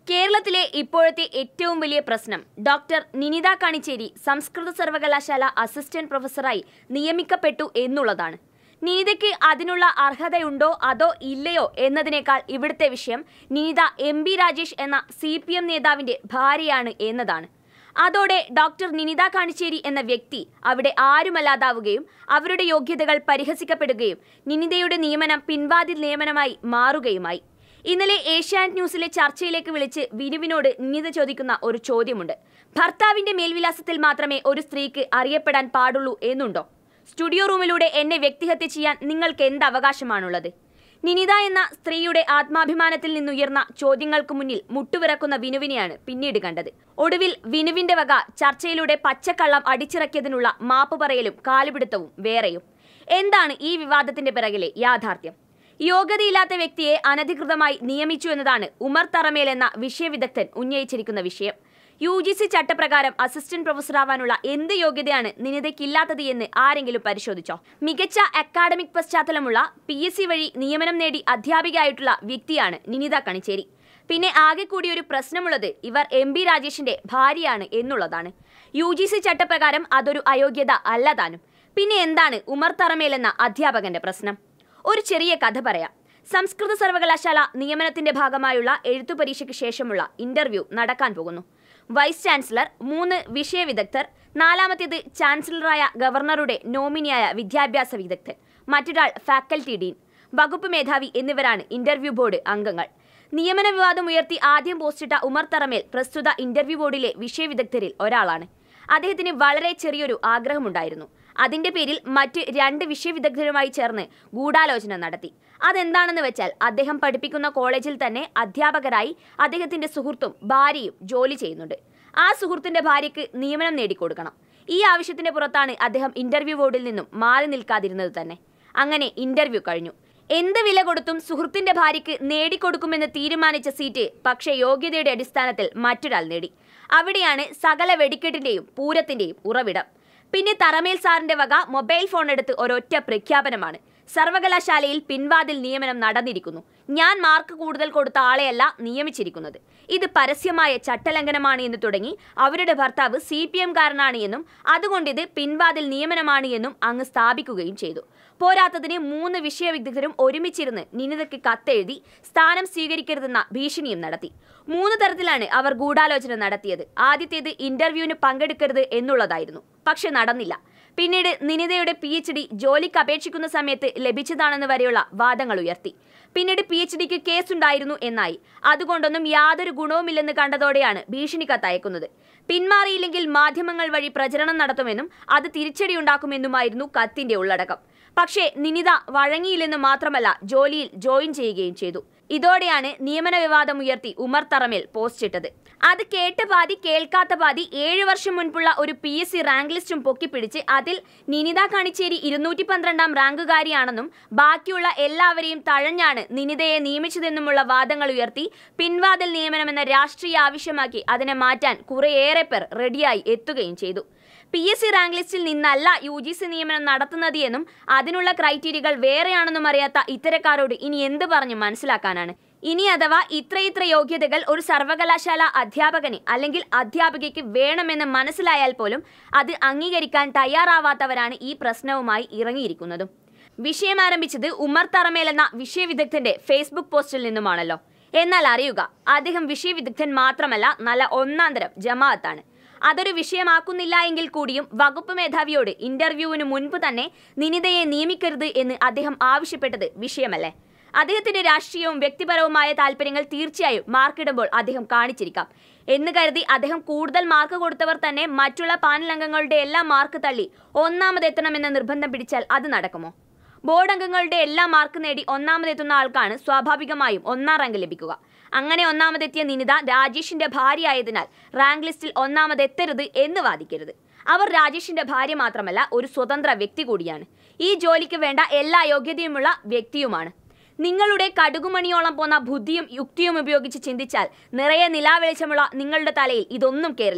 കേരളത്തിലെ ഇപ്പോഴത്തെ ഏറ്റവും വലിയ പ്രശ്നം ഡോക്ടർ നിനിത കാണിച്ചേരി സംസ്കൃത സർവകലാശാല അസിസ്റ്റന്റ് പ്രൊഫസറായി നിയമിക്കപ്പെട്ടു എന്നുള്ളതാണ് നിനിതയ്ക്ക് അതിനുള്ള അർഹതയുണ്ടോ അതോ ഇല്ലയോ എന്നതിനേക്കാൾ ഇവിടുത്തെ വിഷയം നിനിത എം ബി രാജേഷ് എന്ന സി പി എം നേതാവിന്റെ ഭാര്യയാണ് എന്നതാണ് അതോടെ ഡോക്ടർ നിനിത കാണിച്ചേരി എന്ന വ്യക്തി അവിടെ ആരുമല്ലാതാവുകയും അവരുടെ യോഗ്യതകൾ പരിഹസിക്കപ്പെടുകയും നിനിതയുടെ നിയമനം പിൻവാതിൽ നിയമനമായി മാറുകയുമായി ഇന്നലെ ഏഷ്യാനെറ്റ് ന്യൂസിലെ ചർച്ചയിലേക്ക് വിളിച്ച് വിനുവിനോട് നിനിത ചോദിക്കുന്ന ഒരു ചോദ്യമുണ്ട് ഭർത്താവിന്റെ മേൽവിലാസത്തിൽ മാത്രമേ ഒരു സ്ത്രീക്ക് അറിയപ്പെടാൻ പാടുള്ളൂ എന്നുണ്ടോ സ്റ്റുഡിയോ റൂമിലൂടെ എന്നെ വ്യക്തിഹത്യ ചെയ്യാൻ നിങ്ങൾക്ക് എന്ത് അവകാശമാണുള്ളത് നിനിത എന്ന സ്ത്രീയുടെ ആത്മാഭിമാനത്തിൽ നിന്നുയർന്ന ചോദ്യങ്ങൾക്ക് മുന്നിൽ മുട്ടുവിറക്കുന്ന വിനുവിനെയാണ് പിന്നീട് കണ്ടത് ഒടുവിൽ വിനുവിന്റെ വക ചർച്ചയിലൂടെ പച്ചക്കള്ളം അടിച്ചിറക്കിയതിനുള്ള മാപ്പ് പറയലും കാലുപിടുത്തവും വേറെയും എന്താണ് ഈ വിവാദത്തിന്റെ പിറകിലെ യാഥാർത്ഥ്യം യോഗ്യതയില്ലാത്ത വ്യക്തിയെ അനധികൃതമായി നിയമിച്ചു എന്നതാണ് ഉമർ തറമേൽ എന്ന വിഷയവിദഗ്ധൻ ഉന്നയിച്ചിരിക്കുന്ന വിഷയം യു ജി സി ചട്ടപ്രകാരം അസിസ്റ്റന്റ് പ്രൊഫസറാവാനുള്ള എന്ത് യോഗ്യതയാണ് നിനിതയ്ക്കില്ലാത്തത് എന്ന് ആരെങ്കിലും പരിശോധിച്ചോ മികച്ച അക്കാഡമിക് പശ്ചാത്തലമുള്ള പി എസ് സി വഴി നിയമനം നേടി അധ്യാപികയായിട്ടുള്ള വ്യക്തിയാണ് നിനിത കണിച്ചേരി പിന്നെ ആകെ കൂടി ഒരു പ്രശ്നമുള്ളത് ഇവർ എം ബി രാജേഷിന്റെ ഭാര്യയാണ് എന്നുള്ളതാണ് യു ജി സി ചട്ടപ്രകാരം അതൊരു അയോഗ്യത അല്ല താനും പിന്നെ എന്താണ് ഉമർ തറമേൽ എന്ന അധ്യാപകന്റെ പ്രശ്നം ഒരു ചെറിയ കഥ പറയാം സംസ്കൃത സർവകലാശാല നിയമനത്തിന്റെ ഭാഗമായുള്ള എഴുത്തു പരീക്ഷയ്ക്ക് ശേഷമുള്ള ഇന്റർവ്യൂ നടക്കാൻ പോകുന്നു വൈസ് ചാൻസലർ മൂന്ന് വിഷയ വിദഗ്ധർ നാലാമത്തേത് ചാൻസലറായ ഗവർണറുടെ നോമിനിയായ വിദ്യാഭ്യാസ വിദഗ്ധൻ മറ്റൊരാൾ ഫാക്കൽറ്റി ഡീൻ വകുപ്പ് മേധാവി എന്നിവരാണ് ഇന്റർവ്യൂ ബോർഡ് അംഗങ്ങൾ നിയമന വിവാദം ഉയർത്തി ആദ്യം പോസ്റ്റിട്ട ഉമർ തറമേൽ പ്രസ്തുത ഇന്റർവ്യൂ ബോർഡിലെ വിഷയ വിദഗ്ധരിൽ ഒരാളാണ് അദ്ദേഹത്തിന് വളരെ ചെറിയൊരു ആഗ്രഹമുണ്ടായിരുന്നു അതിന്റെ പേരിൽ മറ്റ് രണ്ട് വിഷയവിദഗ്ധരുമായി ചേർന്ന് ഗൂഢാലോചന നടത്തി അതെന്താണെന്ന് വെച്ചാൽ അദ്ദേഹം പഠിപ്പിക്കുന്ന കോളേജിൽ തന്നെ അധ്യാപകരായി അദ്ദേഹത്തിന്റെ സുഹൃത്തും ഭാര്യയും ജോലി ചെയ്യുന്നുണ്ട് ആ സുഹൃത്തിന്റെ ഭാര്യയ്ക്ക് നിയമനം നേടിക്കൊടുക്കണം ഈ ആവശ്യത്തിന്റെ പുറത്താണ് അദ്ദേഹം ഇന്റർവ്യൂ ബോർഡിൽ നിന്നും മാറി നിൽക്കാതിരുന്നത് തന്നെ അങ്ങനെ ഇന്റർവ്യൂ കഴിഞ്ഞു എന്ത് വില കൊടുത്തും സുഹൃത്തിന്റെ ഭാര്യയ്ക്ക് നേടിക്കൊടുക്കുമെന്ന് തീരുമാനിച്ച സീറ്റ് പക്ഷേ യോഗ്യതയുടെ അടിസ്ഥാനത്തിൽ മറ്റൊരാൾ നേടി അവിടെയാണ് സകല വെടിക്കെട്ടിന്റെയും പൂരത്തിന്റെയും ഉറവിടം പിന്നെ തറമേൽ സാറിന്റെ വക മൊബൈൽ ഫോൺ എടുത്ത് ഒരൊറ്റ പ്രഖ്യാപനമാണ് സർവകലാശാലയിൽ പിൻവാതിൽ നിയമനം നടന്നിരിക്കുന്നു ഞാൻ മാർക്ക് കൂടുതൽ കൊടുത്ത ആളെയല്ല നിയമിച്ചിരിക്കുന്നത് ഇത് പരസ്യമായ ചട്ടലംഘനമാണ് എന്ന് തുടങ്ങി അവരുടെ ഭർത്താവ് സി പി എംകാരനാണ് എന്നും അതുകൊണ്ട് ഇത് പിൻവാതിൽ നിയമനമാണ് എന്നും അങ്ങ് സ്ഥാപിക്കുകയും ചെയ്തു പോരാത്തതിന് മൂന്ന് വിഷയവിദഗ്ധരും ഒരുമിച്ചിരുന്ന് നിനിതയ്ക്ക് കത്തെഴുതി സ്ഥാനം സ്വീകരിക്കരുതെന്ന ഭീഷണിയും നടത്തി മൂന്ന് തരത്തിലാണ് അവർ ഗൂഢാലോചന നടത്തിയത് ആദ്യത്തേത് ഇന്റർവ്യൂവിന് പങ്കെടുക്കരുത് എന്നുള്ളതായിരുന്നു പക്ഷെ നടന്നില്ല പിന്നീട് നിനിതയുടെ പി എച്ച് ഡി ജോലിക്ക് അപേക്ഷിക്കുന്ന സമയത്ത് ലഭിച്ചതാണെന്ന് വരെയുള്ള വാദങ്ങൾ ഉയർത്തി പിന്നീട് പി എച്ച് ഡിക്ക് കേസുണ്ടായിരുന്നു എന്നായി അതുകൊണ്ടൊന്നും യാതൊരു ഗുണവുമില്ലെന്ന് കണ്ടതോടെയാണ് ഭീഷണി കത്തയക്കുന്നത് പിന്മാറിയില്ലെങ്കിൽ മാധ്യമങ്ങൾ വഴി പ്രചരണം നടത്തുമെന്നും അത് തിരിച്ചടിയുണ്ടാക്കുമെന്നുമായിരുന്നു കത്തിന്റെ ഉള്ളടക്കം പക്ഷേ നിനിത വഴങ്ങിയില്ലെന്ന് മാത്രമല്ല ജോലിയിൽ ജോയിൻ ചെയ്യുകയും ചെയ്തു ഇതോടെയാണ് നിയമന വിവാദം ഉയർത്തി ഉമർ തറമേൽ പോസ്റ്റ് ഇട്ടത് അത് കേട്ട പാതി കേൾക്കാത്ത പാതി ഏഴു വർഷം മുൻപുള്ള ഒരു പി എസ് സി റാങ്ക് ലിസ്റ്റും പൊക്കിപ്പിടിച്ച് അതിൽ നിനിത കാണിച്ചേരി ഇരുന്നൂറ്റി പന്ത്രണ്ടാം റാങ്കുകാരിയാണെന്നും ബാക്കിയുള്ള എല്ലാവരെയും തഴഞ്ഞാണ് നിനിതയെ നിയമിച്ചതെന്നുമുള്ള വാദങ്ങൾ ഉയർത്തി പിൻവാതിൽ നിയമനമെന്ന രാഷ്ട്രീയ ആവശ്യമാക്കി അതിനെ മാറ്റാൻ കുറേയേറെ പേർ റെഡിയായി എത്തുകയും ചെയ്തു പി എസ് സി റാങ്ക് ലിസ്റ്റിൽ നിന്നല്ല യു ജി സി നിയമനം നടത്തുന്നത് എന്നും അതിനുള്ള ക്രൈറ്റീരിയകൾ വേറെയാണെന്നും അറിയാത്ത ഇത്തരക്കാരോട് ഇനി എന്ത് പറഞ്ഞു മനസ്സിലാക്കാനാണ് ഇനി അഥവാ ഇത്രയിത്ര യോഗ്യതകൾ ഒരു സർവകലാശാല അധ്യാപകന് അല്ലെങ്കിൽ അധ്യാപികയ്ക്ക് വേണമെന്ന് മനസ്സിലായാൽ പോലും അത് അംഗീകരിക്കാൻ തയ്യാറാവാത്തവരാണ് ഈ പ്രശ്നവുമായി ഇറങ്ങിയിരിക്കുന്നതും വിഷയം ആരംഭിച്ചത് ഉമർ തറമേൽ എന്ന വിഷയവിദഗ്ധന്റെ ഫേസ്ബുക്ക് പോസ്റ്റിൽ നിന്നുമാണല്ലോ എന്നാൽ അറിയുക അദ്ദേഹം വിഷയവിദഗ്ധൻ മാത്രമല്ല നല്ല ഒന്നാന്തരം ജമാഅത്താണ് അതൊരു വിഷയമാക്കുന്നില്ല എങ്കിൽ കൂടിയും വകുപ്പ് മേധാവിയോട് ഇന്റർവ്യൂവിന് മുൻപ് തന്നെ നിനിതയെ നിയമിക്കരുത് എന്ന് അദ്ദേഹം ആവശ്യപ്പെട്ടത് വിഷയമല്ലേ അദ്ദേഹത്തിന്റെ രാഷ്ട്രീയവും വ്യക്തിപരവുമായ താല്പര്യങ്ങൾ തീർച്ചയായും മാർക്കിടുമ്പോൾ അദ്ദേഹം കാണിച്ചിരിക്കാം എന്ന് കരുതി അദ്ദേഹം കൂടുതൽ മാർക്ക് കൊടുത്തവർ തന്നെ മറ്റുള്ള പാനൽ അംഗങ്ങളുടെ എല്ലാം മാർക്ക് തള്ളി ഒന്നാമതെത്തണമെന്ന നിർബന്ധം പിടിച്ചാൽ അത് നടക്കുമോ ബോർഡ് അംഗങ്ങളുടെ എല്ലാ മാർക്ക് നേടി ഒന്നാമതെത്തുന്ന ആൾക്കാണ് സ്വാഭാവികമായും ഒന്നാം റാങ്ക് ലഭിക്കുക അങ്ങനെ ഒന്നാമതെത്തിയ നിനിത രാജേഷിന്റെ ഭാര്യയായതിനാൽ റാങ്ക് ലിസ്റ്റിൽ ഒന്നാമതെത്തരുത് എന്ന് വാദിക്കരുത് അവർ രാജേഷിന്റെ ഭാര്യ മാത്രമല്ല ഒരു സ്വതന്ത്ര വ്യക്തി കൂടിയാണ് ഈ ജോലിക്ക് വേണ്ട എല്ലാ യോഗ്യതയുമുള്ള വ്യക്തിയുമാണ് നിങ്ങളുടെ കടുകുമണിയോളം പോന്ന ബുദ്ധിയും യുക്തിയും ഉപയോഗിച്ച് ചിന്തിച്ചാൽ നിറയെ നിലാവെളിച്ചമുള്ള നിങ്ങളുടെ തലയിൽ ഇതൊന്നും കേറില്ല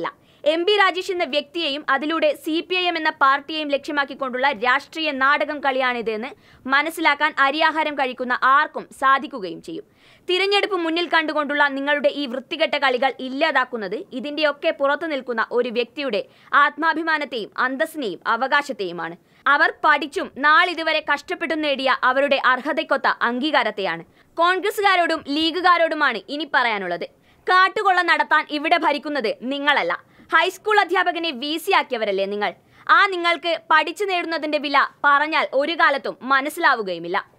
എം ബി രാജേഷ് എന്ന വ്യക്തിയെയും അതിലൂടെ സി പി ഐ എം എന്ന പാർട്ടിയെയും ലക്ഷ്യമാക്കിക്കൊണ്ടുള്ള രാഷ്ട്രീയ നാടകം കളിയാണിതെന്ന് മനസ്സിലാക്കാൻ അരിയാഹാരം കഴിക്കുന്ന ആർക്കും സാധിക്കുകയും ചെയ്യും തിരഞ്ഞെടുപ്പ് മുന്നിൽ കണ്ടുകൊണ്ടുള്ള നിങ്ങളുടെ ഈ വൃത്തികെട്ട കളികൾ ഇല്ലാതാക്കുന്നത് ഇതിന്റെയൊക്കെ പുറത്തു നിൽക്കുന്ന ഒരു വ്യക്തിയുടെ ആത്മാഭിമാനത്തെയും അന്തസ്സിനെയും അവകാശത്തെയുമാണ് അവർ പഠിച്ചും നാളിതുവരെ കഷ്ടപ്പെട്ടും നേടിയ അവരുടെ അർഹതയ്ക്കൊത്ത അംഗീകാരത്തെയാണ് കോൺഗ്രസുകാരോടും ലീഗുകാരോടുമാണ് ഇനി പറയാനുള്ളത് കാട്ടുകൊള്ള നടത്താൻ ഇവിടെ ഭരിക്കുന്നത് നിങ്ങളല്ല ഹൈസ്കൂൾ അധ്യാപകനെ വി സി ആക്കിയവരല്ലേ നിങ്ങൾ ആ നിങ്ങൾക്ക് പഠിച്ചു നേടുന്നതിന്റെ വില പറഞ്ഞാൽ ഒരു കാലത്തും മനസ്സിലാവുകയുമില്ല